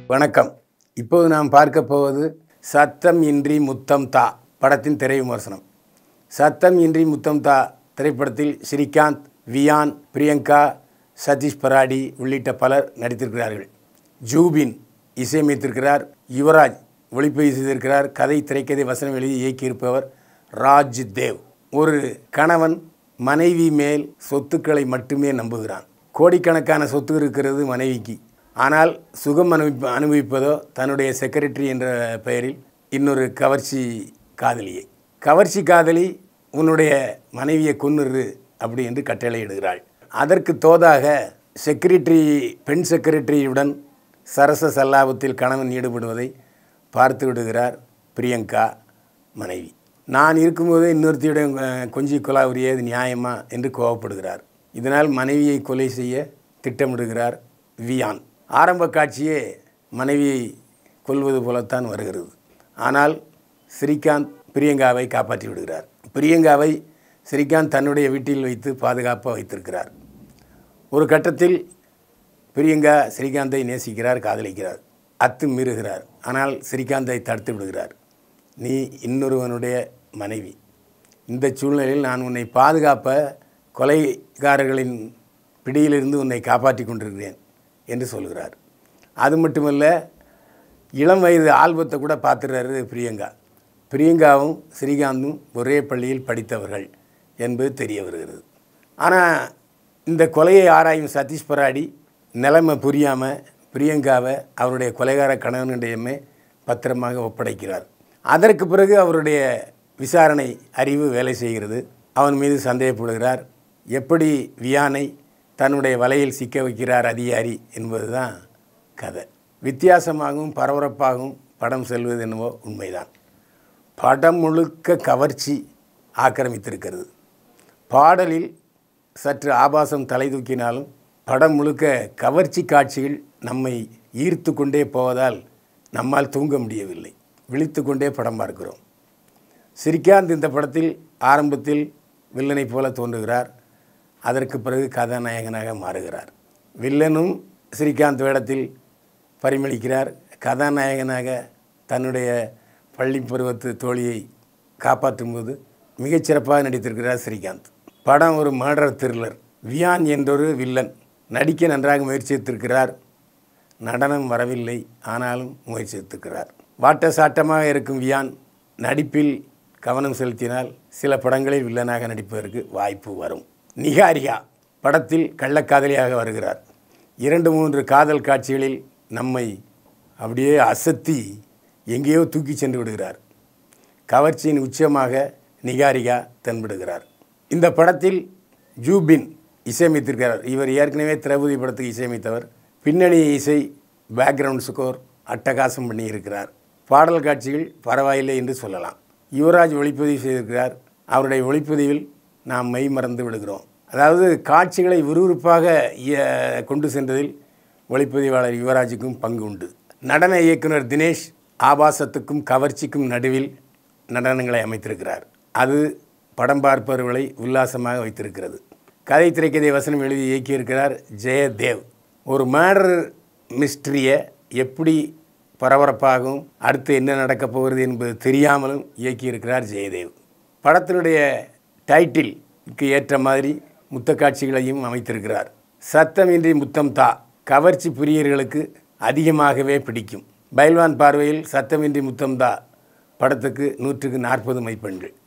வணக்கம் இப்போது நாம் பார்க்க போவது சத்தம் இன்றி முத்தம் தா படத்தின் திரை விமர்சனம் சத்தம் இன்றி முத்தம் தா திரைப்படத்தில் ஸ்ரீகாந்த் வியான் பிரியங்கா சதீஷ் பராடி உள்ளிட்ட பலர் நடித்திருக்கிறார்கள் ஜூபின் இசையமைத்திருக்கிறார் யுவராஜ் ஒளிப்பதிவு செய்திருக்கிறார் கதை திரைக்கதை வசனம் எழுதி இயக்கியிருப்பவர் ராஜ் தேவ் ஒரு கணவன் மனைவி மேல் சொத்துக்களை மட்டுமே நம்புகிறான் கோடிக்கணக்கான சொத்து இருக்கிறது மனைவிக்கு ஆனால் சுகம் அனுபவி அனுபவிப்பதோ தன்னுடைய செக்ரட்டரி என்ற பெயரில் இன்னொரு கவர்ச்சி காதலியை கவர்ச்சி காதலி உன்னுடைய மனைவியை கொன்னுரு அப்படி என்று கட்டளையிடுகிறாள் அதற்கு தோதாக செக்ரட்டரி பெண் செக்ரட்டரியுடன் சரச சல்லாபத்தில் கணவன் ஈடுபடுவதை பார்த்து விடுகிறார் பிரியங்கா மனைவி நான் இருக்கும்போதே இன்னொருத்தியுடன் அஹ், கொஞ்சி குலாவுரிய இது நியாயமா என்று கோவப்படுகிறார் இதனால் மனைவியை கொலை செய்ய திட்டமிடுகிறார் வியான் ஆரம்ப காட்சியே மனைவியை கொல்வது போலத்தான் வருகிறது ஆனால் ஸ்ரீகாந்த் பிரியங்காவை காப்பாற்றி விடுகிறார் பிரியங்காவை ஸ்ரீகாந்த் தன்னுடைய வீட்டில் வைத்து பாதுகாப்பாக வைத்திருக்கிறார் ஒரு கட்டத்தில் பிரியங்கா ஸ்ரீகாந்தை நேசிக்கிறார் காதலிக்கிறார் அத்து மீறுகிறார் ஆனால் ஸ்ரீகாந்தை தடுத்து விடுகிறார் நீ இன்னொருவனுடைய மனைவி இந்த சூழ்நிலையில் நான் உன்னை பாதுகாப்ப கொலைகாரர்களின் பிடியிலிருந்து உன்னை காப்பாற்றி கொண்டிருக்கிறேன் என்று சொல்கிறார் அது மட்டுமல்ல இளம் வயது ஆல்பத்தை கூட பார்த்துறாரு பிரியங்கா பிரியங்காவும் ஸ்ரீகாந்தும் ஒரே பள்ளியில் படித்தவர்கள் என்பது தெரிய வருகிறது ஆனால் இந்த கொலையை ஆராயும் சதீஷ் பராடி நிலைமை புரியாமல் பிரியங்காவை அவருடைய கொலைகார கணவனிடையமே பத்திரமாக ஒப்படைக்கிறார் அதற்கு பிறகு அவருடைய விசாரணை அறிவு வேலை செய்கிறது அவன் மீது சந்தேகப்படுகிறார் எப்படி வியானை தன்னுடைய வலையில் சிக்க வைக்கிறார் அதிகாரி என்பதுதான் கதை வித்தியாசமாகவும் பரபரப்பாகவும் படம் செல்வது என்னவோ உண்மைதான் படம் முழுக்க கவர்ச்சி ஆக்கிரமித்திருக்கிறது பாடலில் சற்று ஆபாசம் தலை தூக்கினாலும் படம் முழுக்க கவர்ச்சி காட்சிகள் நம்மை ஈர்த்து கொண்டே போவதால் நம்மால் தூங்க முடியவில்லை விழித்து கொண்டே படம் பார்க்கிறோம் ஸ்ரீகாந்த் இந்த படத்தில் ஆரம்பத்தில் வில்லனைப் போல தோன்றுகிறார் அதற்கு பிறகு கதாநாயகனாக மாறுகிறார் வில்லனும் ஸ்ரீகாந்த் வேடத்தில் பரிமளிக்கிறார் கதாநாயகனாக தன்னுடைய பள்ளி பருவத்து தோழியை காப்பாற்றும் போது மிகச்சிறப்பாக நடித்திருக்கிறார் ஸ்ரீகாந்த் படம் ஒரு மர்டர் த்ரில்லர் வியான் என்றொரு வில்லன் நடிக்க நன்றாக முயற்சித்திருக்கிறார் நடனம் வரவில்லை ஆனாலும் முயற்சித்திருக்கிறார் வாட்ட சாட்டமாக இருக்கும் வியான் நடிப்பில் கவனம் செலுத்தினால் சில படங்களில் வில்லனாக நடிப்பதற்கு வாய்ப்பு வரும் நிகாரிகா படத்தில் கள்ளக்காதலியாக வருகிறார் இரண்டு மூன்று காதல் காட்சிகளில் நம்மை அப்படியே அசத்தி எங்கேயோ தூக்கி சென்று விடுகிறார் கவர்ச்சியின் உச்சமாக நிகாரிகா தென்படுகிறார் இந்த படத்தில் ஜூபின் இசையமைத்திருக்கிறார் இவர் ஏற்கனவே திரௌபதி படத்துக்கு இசையமைத்தவர் பின்னணி இசை பேக்ரவுண்ட் ஸ்கோர் அட்டகாசம் பண்ணியிருக்கிறார் பாடல் காட்சிகள் பரவாயில்லை என்று சொல்லலாம் யுவராஜ் ஒளிப்பதிவு செய்திருக்கிறார் அவருடைய ஒளிப்பதிவில் நாம் மெய் மறந்து விடுகிறோம் அதாவது காட்சிகளை விறுவிறுப்பாக இய- கொண்டு சென்றதில் ஒளிப்பதிவாளர் யுவராஜுக்கும் பங்கு உண்டு நடன இயக்குனர் தினேஷ் ஆபாசத்துக்கும் கவர்ச்சிக்கும் நடுவில் நடனங்களை அமைத்திருக்கிறார் அது படம் பார்ப்பவர்களை உல்லாசமாக வைத்திருக்கிறது கதை திரைக்கதை வசனம் எழுதி இயக்கியிருக்கிறார் ஜெயதேவ் ஒரு மேடர் மிஸ்ட்ரியை எப்படி பரபரப்பாகவும் அடுத்து என்ன நடக்கப் போகிறது என்பது தெரியாமலும் இயக்கியிருக்கிறார் ஜெயதேவ் படத்தினுடைய டைட்டிலுக்கு ஏற்ற மாதிரி முத்த காட்சிகளையும் அமைத்திருக்கிறார் சத்தமின்றி முத்தம் தா கவர்ச்சி பிரியர்களுக்கு அதிகமாகவே பிடிக்கும் பைல்வான் பார்வையில் சத்தமின்றி முத்தம் தா படத்துக்கு நூற்றுக்கு நாற்பது மதிப்பெண்கள்